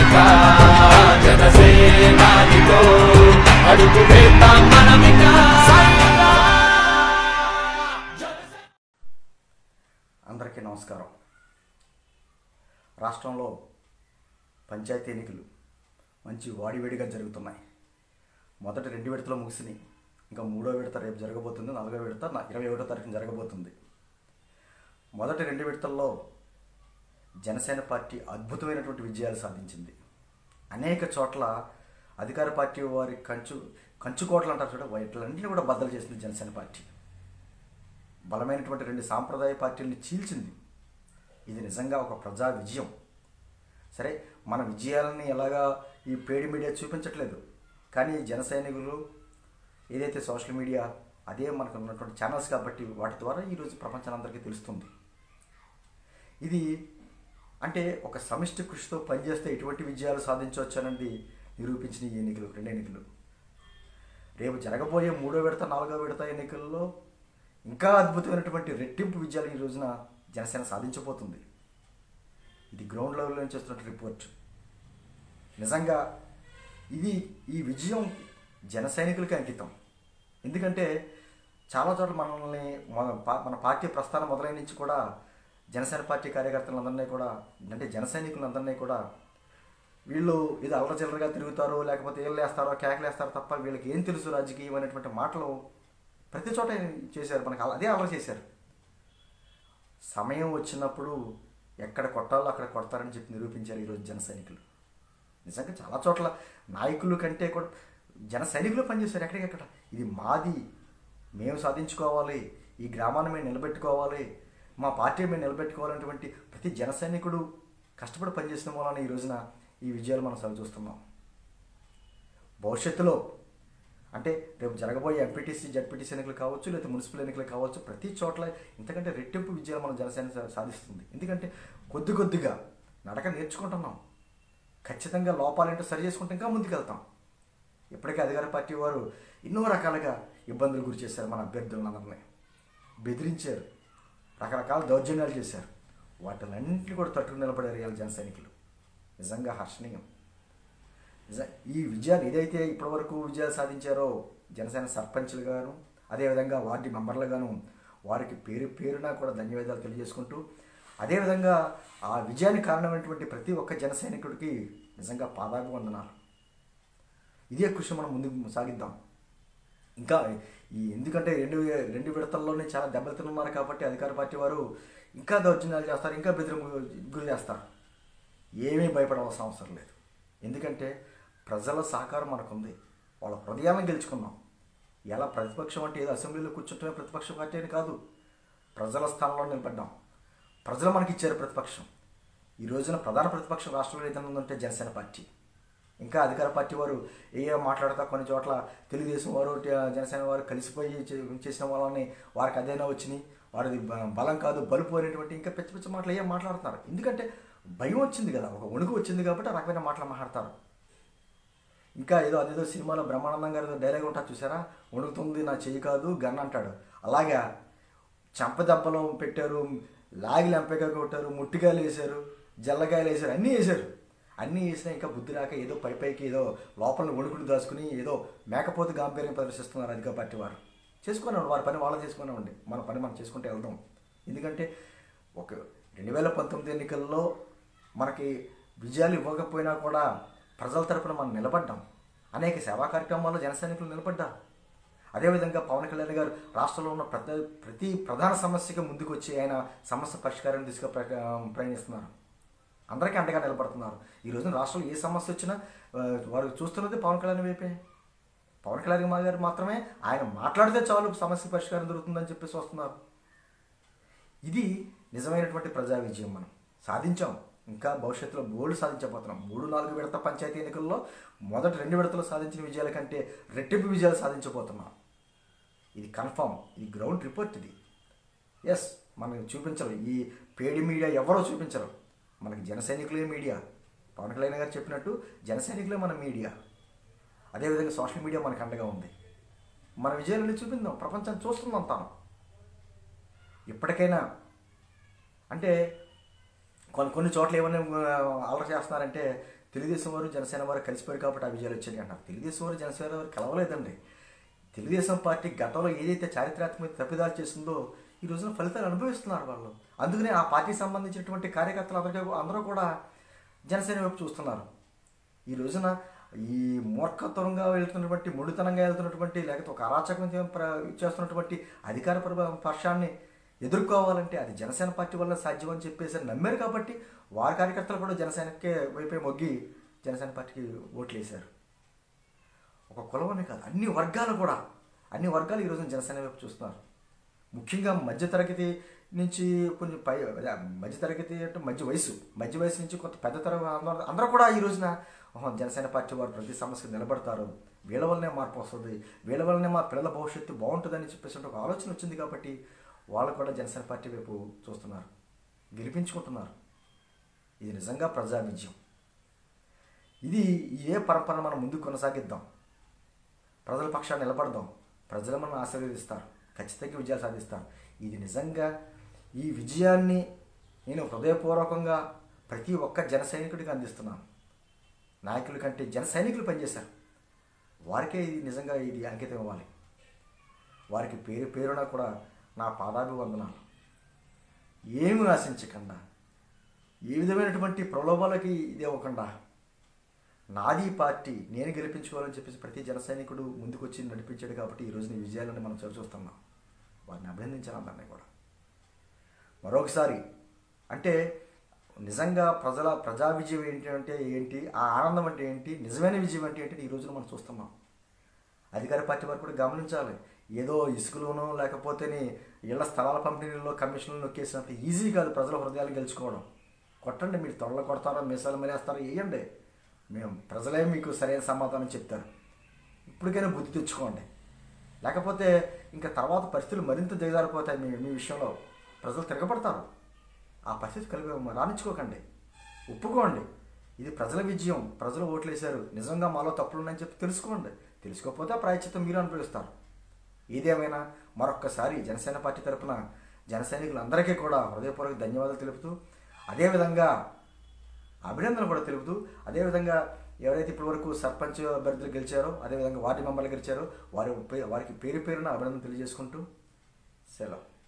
మనమిక జనసేనానితో అడుగు వేద్దాం మనమిక అందరికీ నమస్కారం రాష్ట్రంలో పంచాయతీ ఎన్నికలు మంచి వాడివేడిగా జరుగుతున్నాయి మొదటి రెండు విడతలు ముగిసినాయి ఇంకా మూడో విడత రేపు జరగబోతుంది నాలుగో విడత నా- ఇరవై ఒకటో తారీఖున జరగబోతుంది మొదటి రెండు విడతల్లో జనసేన పార్టీ అద్భుతమైనటువంటి విజయాలు సాధించింది అనేక చోట్ల అధికార పార్టీ వారి కంచు కంచుకోటలు అంటారు చూడ వాటిలన్నింటినీ కూడా బద్దలు చేసింది జనసేన పార్టీ బలమైనటువంటి రెండు సాంప్రదాయ పార్టీలను చీల్చింది ఇది నిజంగా ఒక ప్రజా విజయం సరే మన విజయాలని ఎలాగా ఈ పేడి మీడియా చూపించట్లేదు కానీ జన సైనికులు ఏదైతే సోషల్ మీడియా అదే మనకు ఉన్నటువంటి ఛానల్స్ కాబట్టి వాటి ద్వారా ఈరోజు ప్రపంచానందరికీ తెలుస్తుంది ఇది అంటే ఒక సమిష్టి కృషితో పనిచేస్తే ఎటువంటి విజయాలు సాధించవచ్చు అనేది నిరూపించిన ఈ ఎన్నికలు రెండు ఎన్నికలు రేపు జరగబోయే మూడో విడత నాలుగో విడత ఎన్నికల్లో ఇంకా అద్భుతమైనటువంటి రెట్టింపు విజయాలు ఈ రోజున జనసేన సాధించబోతుంది ఇది గ్రౌండ్ లెవెల్లో నుంచి వస్తున్న రిపోర్ట్ నిజంగా ఇది ఈ విజయం జన సైనికులకి అంకితం ఎందుకంటే చాలా చోట్ల మనల్ని మన పా- మన పార్టీ ప్రస్థానం మొదలైన నుంచి కూడా జనసేన పార్టీ కార్యకర్తలందరినీ కూడా అంటే జన సైనికులందరినీ కూడా వీళ్ళు ఇది అల్లచిల్లరగా తిరుగుతారు లేకపోతే ఏళ్ళు వేస్తారో కేకలు వేస్తారో తప్ప వీళ్ళకి ఏం తెలుసు రాజకీయం అనేటువంటి మాటలు ప్రతి చోట చేశారు మనకు అలా- అదే అల్లరి చేశారు సమయం వచ్చినప్పుడు ఎక్కడ కొట్టాలో అక్కడ కొడతారని చెప్పి నిరూపించారు ఈరోజు జన సైనికులు నిజంగా చాలా చోట్ల నాయకులు కంటే కూడా జన సైనికులు పనిచేశారు ఎక్కడికెక్కడ ఇది మాది మేము సాధించుకోవాలి ఈ గ్రామాన్ని మేము నిలబెట్టుకోవాలి మా పార్టీ మేము నిలబెట్టుకోవాలనేటువంటి ప్రతి జన సైనికుడు కష్టపడి పనిచేసిన వలన ఈ రోజున ఈ విజయాలు మనం చవి చూస్తున్నాం భవిష్యత్తులో అంటే రేపు జరగబోయే ఎంపీటీసీ జడ్పీటీసీ ఎన్నికలు కావచ్చు లేదా మున్సిపల్ ఎన్నికలు కావచ్చు ప్రతి చోట్ల ఇంతకంటే రెట్టింపు విజయాలు మన జనసేన సా- సాధిస్తుంది ఎందుకంటే కొద్ది కొద్దిగా నడక నేర్చుకుంటున్నాం ఖచ్చితంగా లోపాలేంటో సరి చేసుకుంటే ఇంకా ముందుకెళ్తాం ఇప్పటికే అధికార పార్టీ వారు ఎన్నో రకాలుగా ఇబ్బందులు గురి చేశారు మన అభ్యర్థులందరినీ బెదిరించారు రకరకాల దౌర్జన్యాలు చేశారు వాటిలన్నింటినీ కూడా తట్టుకుని నిలబడారు ఇవాళ జన సైనికులు నిజంగా హర్షణీయం నిజ ఈ విజయాలు ఏదైతే ఇప్పటివరకు విజయాలు సాధించారో జనసేన సర్పంచ్లు గాను అదేవిధంగా వార్డు మెంబర్లుగాను వారికి పేరు పేరున కూడా ధన్యవాదాలు తెలియజేసుకుంటూ అదేవిధంగా ఆ విజయానికి కారణమైనటువంటి ప్రతి ఒక్క జన సైనికుడికి నిజంగా పాదాభివందనాలు ఇదే కృషి మనం ముందుకు సాగిద్దాం ఇంకా ఈ ఎందుకంటే రెండు రెండు విడతల్లోనే చాలా దెబ్బతిన్నారు కాబట్టి అధికార పార్టీ వారు ఇంకా దౌర్జన్యాలు చేస్తారు ఇంకా బెదిరింపు గురి చేస్తారు ఏమీ భయపడవలసిన అవసరం లేదు ఎందుకంటే ప్రజల సహకారం మనకుంది వాళ్ళ హృదయాలను గెలుచుకున్నాం ఎలా ప్రతిపక్షం అంటే ఏదో అసెంబ్లీలో కూర్చుంటమే ప్రతిపక్ష పార్టీ అని కాదు ప్రజల స్థానంలో నిలబడ్డాం ప్రజలు మనకి ఇచ్చారు ప్రతిపక్షం ఈ రోజున ప్రధాన ప్రతిపక్షం రాష్ట్రంలో ఏదైనా ఉందంటే జనసేన పార్టీ ఇంకా అధికార పార్టీ వారు ఏ ఏ మాట్లాడతా కొన్ని చోట్ల తెలుగుదేశం వారు ట- జనసేన వారు కలిసిపోయి చే- చేసిన వాళ్ళని వారికి అదైనా వచ్చినాయి వారిది బ- బలం కాదు బలుపు అనేటువంటి ఇంకా పిచ్చ పిచ్చ మాటలు ఏం మాట్లాడుతున్నారు ఎందుకంటే భయం వచ్చింది కదా ఒక వణుకు వచ్చింది కాబట్టి ఆ రకమైన మాటలు మాట్లాడతారు ఇంకా ఏదో అదేదో సినిమాలో బ్రహ్మానందం గారి డైలాగ్ ఉంటుంది చూసారా వణుకుతుంది నా చెయ్యి కాదు గన్ అంటాడు అలాగా చెంపదెబ్బలు పెట్టారు లాగిలు ఎంపగా కొట్టారు ముట్టికాయలు వేశారు జల్లకాయలు వేశారు అన్నీ వేశారు అన్నీ వేసినా ఇంకా బుద్ధి రాక ఏదో పై పైకి ఏదో లోపల వణుకుని దాచుకుని ఏదో మేకపోతే గాంభీర్యం ప్రదర్శిస్తున్నారు అధికార పార్టీ వారు చేసుకున్నాం వారి పని వాళ్ళు చేసుకున్నామండి మన పని మనం చేసుకుంటే వెళ్దాం ఎందుకంటే ఒక రెండు వేల పంతొమ్మిది ఎన్నికల్లో మనకి విజయాలు ఇవ్వకపోయినా కూడా ప్రజల తరపున మనం నిలబడ్డాం అనేక సేవా కార్యక్రమాల్లో జన సైనికులు నిలబడ్డారు అదేవిధంగా పవన్ కళ్యాణ్ గారు రాష్ట్రంలో ఉన్న ప్రతి ప్రతి ప్రధాన సమస్యకి ముందుకు వచ్చి ఆయన సమస్య పరిష్కారం దిశగా ప్ర- ప్రయాణిస్తున్నారు అందరికీ అండగా నిలబడుతున్నారు ఈ రోజున రాష్ట్రంలో ఏ సమస్య వచ్చినా ఆ, వారు చూస్తున్నది పవన్ కళ్యాణ్ వైపే పవన్ కళ్యాణ్ గారు మాత్రమే ఆయన మాట్లాడితే చాలు సమస్య పరిష్కారం దొరుకుతుందని చెప్పేసి వస్తున్నారు ఇది నిజమైనటువంటి ప్రజా విజయం మనం సాధించాం ఇంకా భవిష్యత్తులో బోల్డ్ సాధించబోతున్నాం మూడు నాలుగు విడత పంచాయతీ ఎన్నికల్లో మొదటి రెండు విడతలు సాధించిన విజయాల కంటే రెట్టింపు విజయాలు సాధించబోతున్నాం ఇది కన్ఫామ్ ఇది గ్రౌండ్ రిపోర్ట్ ఇది ఎస్ మనకి చూపించరు ఈ పేడి మీడియా ఎవరో చూపించరు మనకి జన సైనికులే మీడియా పవన్ కళ్యాణ్ గారు చెప్పినట్టు జన సైనికులే మన మీడియా అదేవిధంగా సోషల్ మీడియా మనకు అండగా ఉంది మన విజయాలని చూపిందాం ప్రపంచాన్ని చూస్తున్నాం తాను ఇప్పటికైనా అంటే కొన్ని కొన్ని చోట్ల ఏమైనా అలర్ చేస్తున్నారంటే తెలుగుదేశం వారు జనసేన వారు కలిసిపోయారు కాబట్టి ఆ విజయాలు వచ్చాయి అంటారు తెలుగుదేశం వారు జనసేన వారు కలవలేదండి తెలుగుదేశం పార్టీ గతంలో ఏదైతే చారిత్రాత్మక తప్పిదాలు చేసిందో ఈ రోజున ఫలితాలు అనుభవిస్తున్నారు వాళ్ళు అందుకనే ఆ పార్టీకి సంబంధించినటువంటి కార్యకర్తలు అందరికీ అందరూ కూడా జనసేన వైపు చూస్తున్నారు ఈ రోజున ఈ మూర్ఖతరంగా వెళ్తున్నటువంటి ముడితనంగా వెళ్తున్నటువంటి లేకపోతే ఒక అరాచకం ప్ర- చేస్తున్నటువంటి అధికార ప్రభ- పక్షాన్ని ఎదుర్కోవాలంటే అది జనసేన పార్టీ వల్ల సాధ్యం అని చెప్పేసి నమ్మారు కాబట్టి వారి కార్యకర్తలు కూడా జనసేనకే వైపే మొగ్గి జనసేన పార్టీకి ఓట్లు వేశారు ఒక కులమనే కాదు అన్ని వర్గాలు కూడా అన్ని వర్గాలు ఈరోజు జనసేన వైపు చూస్తున్నారు ముఖ్యంగా మధ్యతరగతి నుంచి కొంచెం పై అదే మధ్యతరగతి అంటే మధ్య వయసు మధ్య వయసు నుంచి కొంత పెద్ద తరం అందరూ అందరూ కూడా ఈ రోజున ఓహో, జనసేన పార్టీ వారు ప్రతి సమస్యకు నిలబడతారు వీళ్ళ వల్లనే మార్పు వస్తుంది వీళ్ళ వల్లనే మా పిల్లల భవిష్యత్తు బాగుంటుందని చెప్పేసి ఒక ఆలోచన వచ్చింది కాబట్టి వాళ్ళు కూడా జనసేన పార్టీ వైపు చూస్తున్నారు గెలిపించుకుంటున్నారు ఇది నిజంగా ప్రజా విజయం ఇది ఇదే పరంపర మనం ముందుకు కొనసాగిద్దాం ప్రజల పక్షాన్ని నిలబడదాం ప్రజలు మనం ఆశీర్వదిస్తారు ఖచ్చితంగా విజయాలు సాధిస్తారు ఇది నిజంగా ఈ విజయాన్ని నేను హృదయపూర్వకంగా ప్రతి ఒక్క జన సైనికుడికి అందిస్తున్నాను నాయకుల కంటే జన సైనికులు పనిచేశారు వారికే ఇది నిజంగా ఇది అంకితం ఇవ్వాలి వారికి పేరు పేరున కూడా నా పాదాభివందనాలు ఏమి ఆశించకుండా ఏ విధమైనటువంటి ప్రలోభాలకి ఇది ఇవ్వకుండా నాది పార్టీ నేను గెలిపించుకోవాలని చెప్పేసి ప్రతి జన సైనికుడు ముందుకొచ్చి నడిపించాడు కాబట్టి ఈ రోజున ఈ విజయాలను మనం చవి చూస్తున్నాం వారిని అభినందించాను అందరినీ కూడా మరొకసారి అంటే నిజంగా ప్రజల ప్రజా విజయం ఏంటి అంటే ఏంటి ఆ ఆనందం అంటే ఏంటి నిజమైన విజయం అంటే ఏంటి ఈ రోజున మనం చూస్తున్నాం అధికార పార్టీ వారు కూడా గమనించాలి ఏదో ఇసుకలోనో లేకపోతేనే ఇళ్ల స్థలాల పంపిణీలో కమిషన్లు నొక్కేసినంత ఈజీ కాదు ప్రజల హృదయాలు గెలుచుకోవడం కొట్టండి మీరు తొడలు కొడతారో మీసాలు మరేస్తారో వేయండి మేము ప్రజలే మీకు సరైన సమాధానం చెప్తారు ఇప్పటికైనా బుద్ధి తెచ్చుకోండి లేకపోతే ఇంకా తర్వాత పరిస్థితులు మరింత దిగజారిపోతాయి మీ మీ విషయంలో ప్రజలు తిరగబడతారు ఆ పరిస్థితి కలిపి రాణించుకోకండి ఒప్పుకోండి ఇది ప్రజల విజయం ప్రజలు ఓట్లేశారు నిజంగా మాలో తప్పులు ఉన్నాయని చెప్పి తెలుసుకోండి తెలుసుకోకపోతే ఆ ప్రాయచిత్తం మీరు అనుభవిస్తారు ఏదేమైనా మరొక్కసారి జనసేన పార్టీ తరపున జన సైనికులందరికీ కూడా హృదయపూర్వక ధన్యవాదాలు తెలుపుతూ అదేవిధంగా అభినందనలు కూడా తెలుపుతూ అదేవిధంగా ఎవరైతే ఇప్పటివరకు సర్పంచ్ అభ్యర్థులు గెలిచారో అదేవిధంగా వార్డు మెంబర్లు గెలిచారో వారి పే- వారికి పేరు పేరున అభినందన తెలియజేసుకుంటూ సెలవు